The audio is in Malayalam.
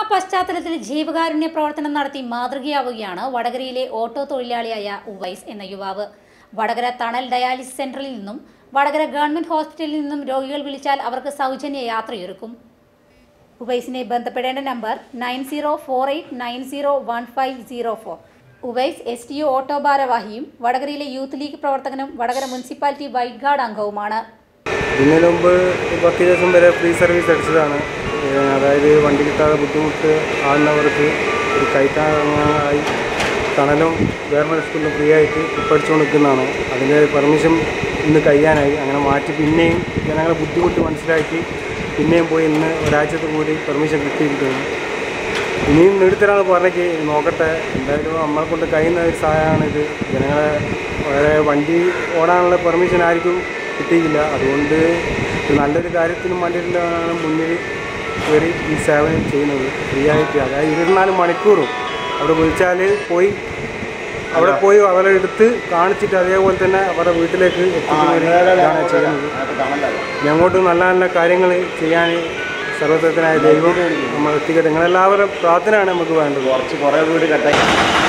പശ്ചാത്തലത്തിൽ ജീവകാരുണ്യ പ്രവർത്തനം നടത്തി മാതൃകയാവുകയാണ് വടകരയിലെ ഓട്ടോ തൊഴിലാളിയായ ഉവൈസ് എന്ന യുവാവ് വടകര തണൽ ഡയാലിസിസ് സെന്ററിൽ നിന്നും വടകര ഗവൺമെന്റ് ഹോസ്പിറ്റലിൽ നിന്നും രോഗികൾ വിളിച്ചാൽ അവർക്ക് സൗജന്യ യാത്രയൊരുക്കും ഉവൈസിനെ ബന്ധപ്പെടേണ്ട number nine zero four eight nine zero one five zero four Uvais S T O auto ഭാരവാഹിയും വടകരയിലെ യൂത്ത് ലീഗ് പ്രവർത്തകനും വടകര മുനിസിപ്പാലിറ്റി വൈറ്റ് ഗാർഡ് അംഗവുമാണ് ഇതിനു മുമ്പ് പത്ത് ദിവസം വരെ ഫ്രീ സർവീസ് അടിച്ചതാണ് ഏഹ് അതായത് വണ്ടി കിട്ടാതെ ബുദ്ധിമുട്ട് ആകുന്നവർക്ക് ഒരു കൈത്താങ്ങായി തണലും ഗവൺമെൻറ് സ്കൂളിൽ ഫ്രീ ആയിട്ട് ഇപ്പോൾ അടിച്ചുകൊണ്ട് നിൽക്കുന്നതാണ് അതിൻ്റെ പെർമിഷൻ ഇന്ന് കഴിയാനായി അങ്ങനെ മാറ്റി പിന്നെയും ജനങ്ങളെ ബുദ്ധിമുട്ട് മനസ്സിലാക്കി പിന്നെയും പോയി ഇന്ന് ഒരാഴ്ചത്തെ കൂടി പെർമിഷൻ കിട്ടിയിരിക്കുന്നു ഇനിയും നേടിത്തരാണ് പറഞ്ഞേക്ക് നോക്കട്ടെ എന്തായാലും നമ്മളെ കൊണ്ട് കഴിയുന്ന ഒരു സഹായമാണ് ഇത് ജനങ്ങളെ വളരെ വണ്ടി ഓടാനുള്ള പെർമിഷൻ ആയിരിക്കും കിട്ടിയില്ല അതുകൊണ്ട് ഒരു നല്ലൊരു കാര്യത്തിനും വേണ്ടിയിട്ടാണ് മുന്നിൽ കയറി ഈ സേവനം ചെയ്യുന്നത് ഫ്രീ ആയിട്ട് അതായത് ഇരുപത്തിനാല് മണിക്കൂറും അവിടെ വിളിച്ചാൽ പോയി അവിടെ പോയി അവരെ എടുത്ത് കാണിച്ചിട്ട് അതേപോലെ തന്നെ അവരുടെ വീട്ടിലേക്ക് എത്തിക്കുന്ന ഒരു ഇതാണ് ചെയ്യുന്നത് ഇനി അങ്ങോട്ട് നല്ല നല്ല കാര്യങ്ങൾ ചെയ്യാൻ സർവത്രത്തിനായ ദൈവം നമ്മൾ എത്തിക്കട്ടെ നിങ്ങളെല്ലാവരും പ്രാർത്ഥനയാണ് നമുക്ക് വേണ്ടത് കുറച്ച് കുറേ വീട് കട്ടാക്കി